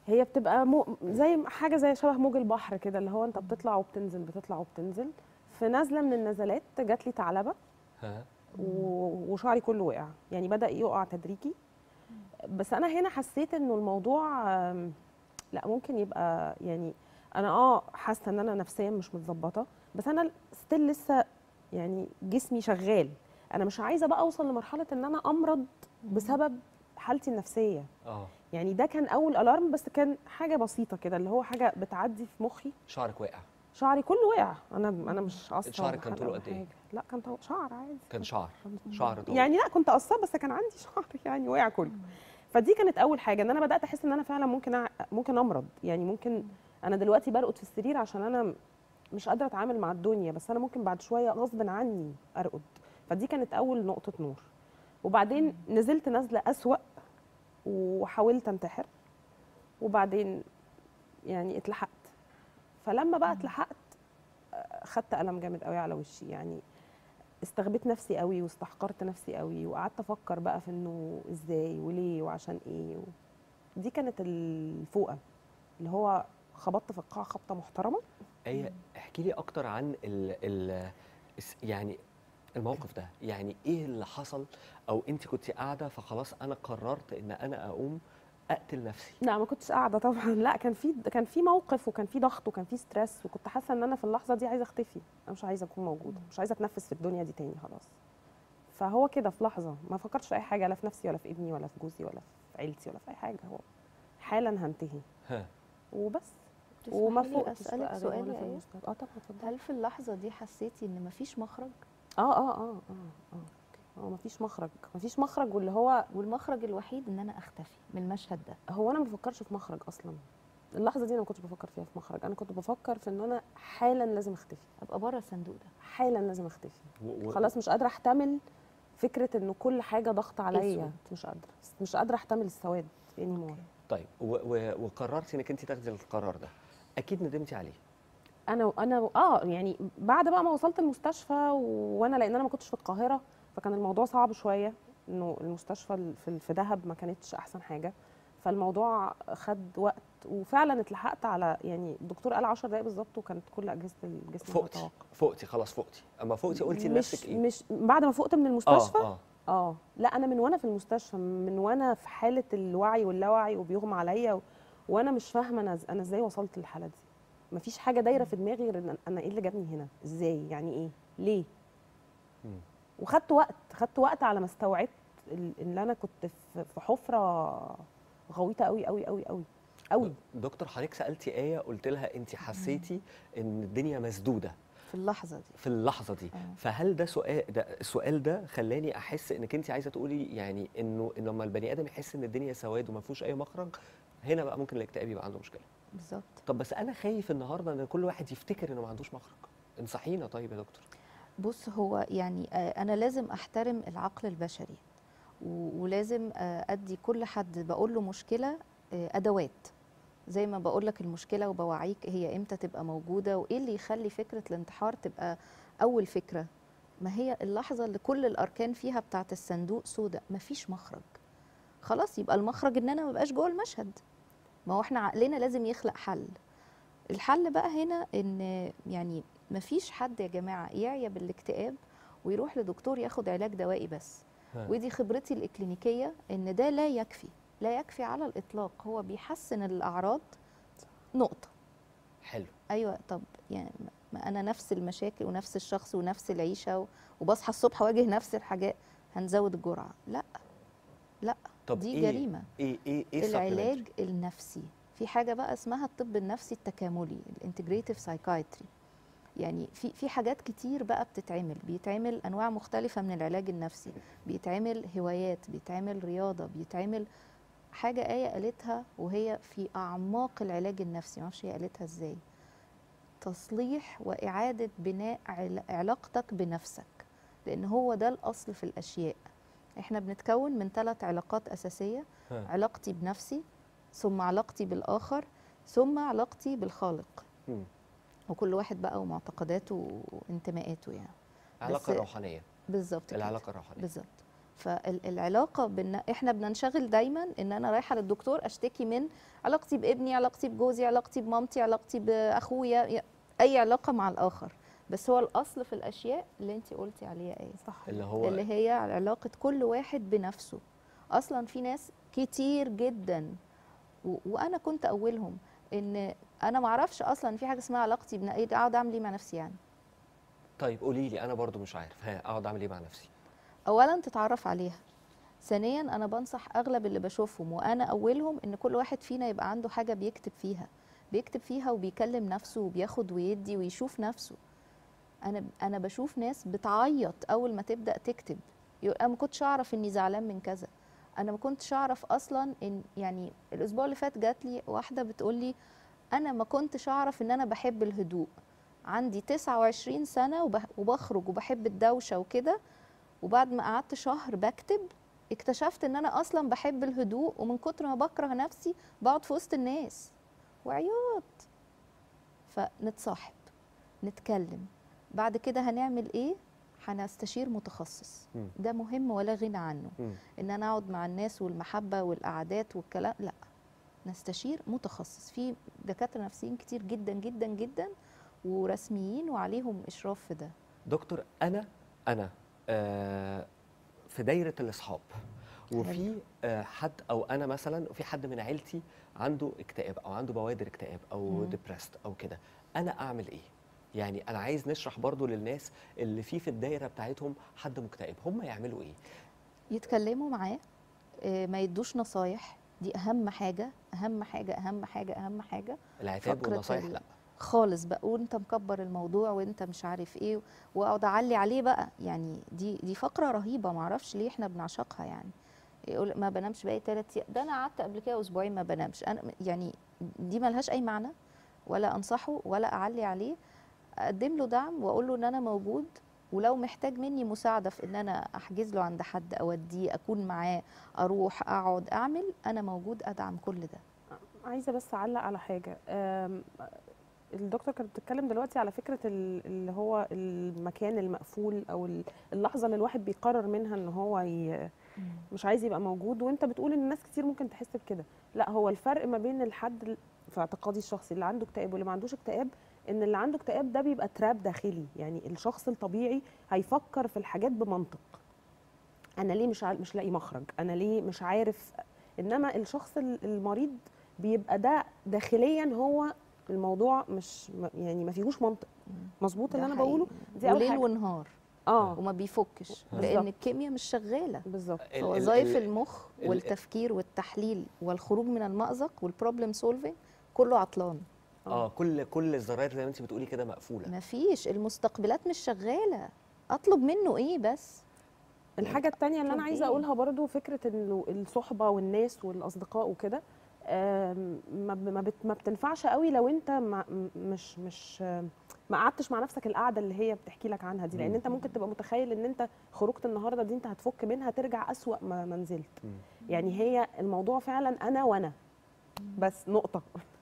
هي بتبقى مو زي حاجه زي شبه موج البحر كده اللي هو انت بتطلع وبتنزل بتطلع وبتنزل في نازله من النزلات جات لي ثعلبه ها و- وشعري كله وقع يعني بدا يقع تدريجي بس انا هنا حسيت انه الموضوع آم، لا ممكن يبقى يعني انا اه حاسه ان انا نفسيا مش متظبطه بس انا ستيل لسه يعني جسمي شغال انا مش عايزه بقى اوصل لمرحله ان انا امرض بسبب حالتي النفسيه اه يعني ده كان اول الارم بس كان حاجه بسيطه كده اللي هو حاجه بتعدي في مخي شعرك واقع شعري كله وقع انا انا مش قصه شعرك ولا كان حلقة طوله ولا قد إيه؟ حاجة. لا كان طو- شعر عادي كان شعر شعر طويل يعني لا كنت قصاه بس كان عندي شعر يعني وقع كله فدي كانت اول حاجه ان انا بدات احس ان انا فعلا ممكن أع- ممكن امرض يعني ممكن انا دلوقتي برقد في السرير عشان انا مش قادره اتعامل مع الدنيا بس انا ممكن بعد شويه غصب عني ارقد فدي كانت اول نقطه نور وبعدين نزلت نازله اسوأ وحاولت انتحر وبعدين يعني اتلحقت فلما بقى اتلحقت آه، خدت ألم جامد قوي على وشي يعني استغبيت نفسي قوي واستحقرت نفسي قوي وقعدت افكر بقى في انه ازاي وليه وعشان ايه و... دي كانت الفوقه اللي هو خبطت في القاع خبطه محترمه ايه احكي لي اكتر عن ال ال الس- يعني الموقف ده يعني ايه اللي حصل او انت كنت قاعده فخلاص انا قررت ان انا اقوم اقتل نفسي لا ما كنتش قاعده طبعا لا كان في كان في موقف وكان في ضغط وكان في ستريس وكنت حاسه ان انا في اللحظه دي عايزه اختفي انا مش عايزه اكون موجوده مش عايزه اتنفس في الدنيا دي تاني خلاص فهو كده في لحظه ما فكرتش في اي حاجه لا في نفسي ولا في ابني ولا في جوزي ولا في عيلتي ولا في اي حاجه هو حالا هنتهي ها وبس تسمحي وما لي فوقتش اسالك بقى غير سؤال وأنا يا في ايه المستشفى. اه طبعا اتفضلي هل في اللحظه دي حسيتي ان مفيش مخرج اه اه اه اه اه اه مفيش مخرج مفيش مخرج واللي هو والمخرج الوحيد ان انا اختفي من المشهد ده هو انا ما بفكرش في مخرج اصلا اللحظه دي انا ما كنتش بفكر فيها في مخرج انا كنت بفكر في ان انا حالا لازم اختفي ابقى بره الصندوق ده حالا لازم اختفي و- و- خلاص مش قادره احتمل فكره انه كل حاجه ضغط عليا أسود. مش قادره مش قادره احتمل السواد اني طيب و و وقررتي انك انت تاخدي القرار ده اكيد ندمتي عليه انا انا اه يعني بعد بقى ما وصلت المستشفى وانا لان انا ما كنتش في القاهره فكان الموضوع صعب شويه انه المستشفى ال- في في دهب ما كانتش احسن حاجه فالموضوع خد وقت وفعلا اتلحقت على يعني الدكتور قال 10 دقايق بالظبط وكانت كل اجهزه الجسم فوقتي متوقفة. فوقتي خلاص فوقتي اما فوقتي قلتي مش لنفسك ايه مش بعد ما فقت من المستشفى اه اه اه لا انا من وانا في المستشفى من وانا في حاله الوعي واللاوعي وبيغمى عليا و... وانا مش فاهمه انا انا ازاي وصلت للحاله دي مفيش حاجه دايره في دماغي غير ان انا ايه اللي جابني هنا ازاي يعني ايه ليه مم. وخدت وقت خدت وقت على ما استوعبت ال- ان انا كنت في في حفره غويطه قوي قوي قوي قوي قوي دكتور حضرتك سالتي ايه قلت لها انت حسيتي ان الدنيا مسدوده في اللحظه دي في اللحظه دي آه. فهل ده سؤال ده السؤال ده خلاني احس انك انت عايزه تقولي يعني انه ان لما البني ادم يحس ان الدنيا سواد وما فيهوش اي مخرج هنا بقى ممكن الاكتئاب يبقى عنده مشكله بالظبط طب بس انا خايف النهارده ان كل واحد يفتكر انه ما عندوش مخرج انصحينا طيب يا دكتور بص هو يعني آه، انا لازم احترم العقل البشري و- ولازم آه، ادي كل حد بقول له مشكله آه، ادوات زي ما بقول لك المشكله وبوعيك هي امتى تبقى موجوده وايه اللي يخلي فكره الانتحار تبقى اول فكره ما هي اللحظه اللي كل الاركان فيها بتاعت الصندوق سوداء مفيش مخرج خلاص يبقى المخرج ان انا ما بقاش جوه المشهد ما هو احنا عقلنا لازم يخلق حل الحل بقى هنا ان يعني مفيش حد يا جماعه يعيا بالاكتئاب ويروح لدكتور ياخد علاج دوائي بس ها. ودي خبرتي الاكلينيكيه ان ده لا يكفي لا يكفي على الاطلاق هو بيحسن الاعراض نقطه حلو ايوه طب يعني ما انا نفس المشاكل ونفس الشخص ونفس العيشه و- وبصحى الصبح اواجه نفس الحاجات هنزود الجرعه لا لا طب دي ايه جريمه ايه ايه ايه العلاج النفسي في حاجه بقى اسمها الطب النفسي التكاملي الانتجريتيف سايكايتري يعني في في حاجات كتير بقى بتتعمل بيتعمل انواع مختلفه من العلاج النفسي بيتعمل هوايات بيتعمل رياضه بيتعمل حاجه ايه قالتها وهي في اعماق العلاج النفسي معرفش هي قالتها ازاي تصليح واعاده بناء عل- علاقتك بنفسك لان هو ده الاصل في الاشياء احنا بنتكون من ثلاث علاقات اساسيه ها. علاقتي بنفسي ثم علاقتي بالآخر ثم علاقتي بالخالق مم. وكل واحد بقى ومعتقداته وانتماءاته يعني علاقه بس- روحانيه بالظبط كده. العلاقه الروحانيه بالظبط فالعلاقه بن... احنا بننشغل دايما ان انا رايحه للدكتور اشتكي من علاقتي بابني علاقتي بجوزي علاقتي بمامتي علاقتي باخويا ي- اي علاقه مع الاخر بس هو الاصل في الاشياء اللي انت قلتي عليها ايه صح اللي هو اللي هي علاقه كل واحد بنفسه اصلا في ناس كتير جدا و... وانا كنت اولهم ان انا ما اعرفش اصلا في حاجه اسمها علاقتي بنا ايه اقعد اعمل ايه مع نفسي يعني طيب قولي لي انا برضو مش عارف ها اقعد اعمل ايه مع نفسي اولا تتعرف عليها ثانيا انا بنصح اغلب اللي بشوفهم وانا اولهم ان كل واحد فينا يبقى عنده حاجه بيكتب فيها بيكتب فيها وبيكلم نفسه وبياخد ويدي ويشوف نفسه انا انا بشوف ناس بتعيط اول ما تبدا تكتب يقول انا ما كنتش اعرف اني زعلان من كذا انا ما كنتش اعرف اصلا ان يعني الاسبوع اللي فات جات لي واحده بتقول لي انا ما كنتش اعرف ان انا بحب الهدوء عندي 29 سنه وب- وبخرج وبحب الدوشه وكده وبعد ما قعدت شهر بكتب اكتشفت ان انا اصلا بحب الهدوء ومن كتر ما بكره نفسي بقعد في وسط الناس وعياط فنتصاحب نتكلم بعد كده هنعمل ايه هنستشير متخصص مم. ده مهم ولا غنى عنه مم. ان انا اقعد مع الناس والمحبه والقعدات والكلام لا نستشير متخصص في دكاتره نفسيين كتير جدا جدا جدا ورسميين وعليهم اشراف في ده دكتور انا انا آه في دايره الاصحاب وفي آه حد او انا مثلا وفي حد من عيلتي عنده اكتئاب او عنده بوادر اكتئاب او مم. ديبرست او كده انا اعمل ايه يعني انا عايز نشرح برضو للناس اللي في في الدايره بتاعتهم حد مكتئب هم يعملوا ايه يتكلموا معاه آه، ما يدوش نصايح دي اهم حاجه اهم حاجه اهم حاجه اهم حاجه العتاب فقرة والنصايح ال- لا خالص بقى وانت مكبر الموضوع وانت مش عارف ايه واقعد اعلي عليه بقى يعني دي دي فقره رهيبه معرفش ليه احنا بنعشقها يعني يقول ما بنامش بقى ثلاث ده انا قعدت قبل كده اسبوعين ما بنامش انا يعني دي ملهاش اي معنى ولا انصحه ولا اعلي عليه اقدم له دعم واقول له ان انا موجود ولو محتاج مني مساعده في ان انا احجز له عند حد اوديه اكون معاه اروح اقعد اعمل انا موجود ادعم كل ده عايزه بس اعلق على حاجه أم، الدكتور كانت بتتكلم دلوقتي على فكره ال- اللي هو المكان المقفول او ال- اللحظه اللي الواحد بيقرر منها ان هو ي- مش عايز يبقى موجود وانت بتقول ان الناس كتير ممكن تحس بكده لا هو الفرق ما بين الحد ال- في اعتقادي الشخصي اللي عنده اكتئاب واللي ما عندوش اكتئاب ان اللي عنده اكتئاب ده بيبقى تراب داخلي يعني الشخص الطبيعي هيفكر في الحاجات بمنطق انا ليه مش عا- مش لاقي مخرج انا ليه مش عارف انما الشخص ال- المريض بيبقى ده داخليا هو الموضوع مش م- يعني ما فيهوش منطق مظبوط اللي ده انا بقوله حقيقي. دي اول وليل حاجه ونهار اه وما بيفكش بالظبط. لان الكيمياء مش شغاله بالظبط ال- ال- وظائف ال- المخ ال- والتفكير والتحليل والخروج من المأزق والبروبلم سولفينج كله عطلان اه كل كل الزراير زي ما انت بتقولي كده مقفوله مفيش المستقبلات مش شغاله اطلب منه ايه بس الحاجة التانية اللي أنا طب عايزة إيه؟ أقولها برضو فكرة إنه الصحبة والناس والأصدقاء وكده آم، ما ب- ما, بت ما بتنفعش قوي لو أنت ما م- مش مش آم، ما قعدتش مع نفسك القعدة اللي هي بتحكي لك عنها دي لأن مم. أنت ممكن تبقى متخيل إن أنت خروجة النهاردة دي أنت هتفك منها ترجع أسوأ ما ما نزلت مم. يعني هي الموضوع فعلا أنا وأنا بس نقطة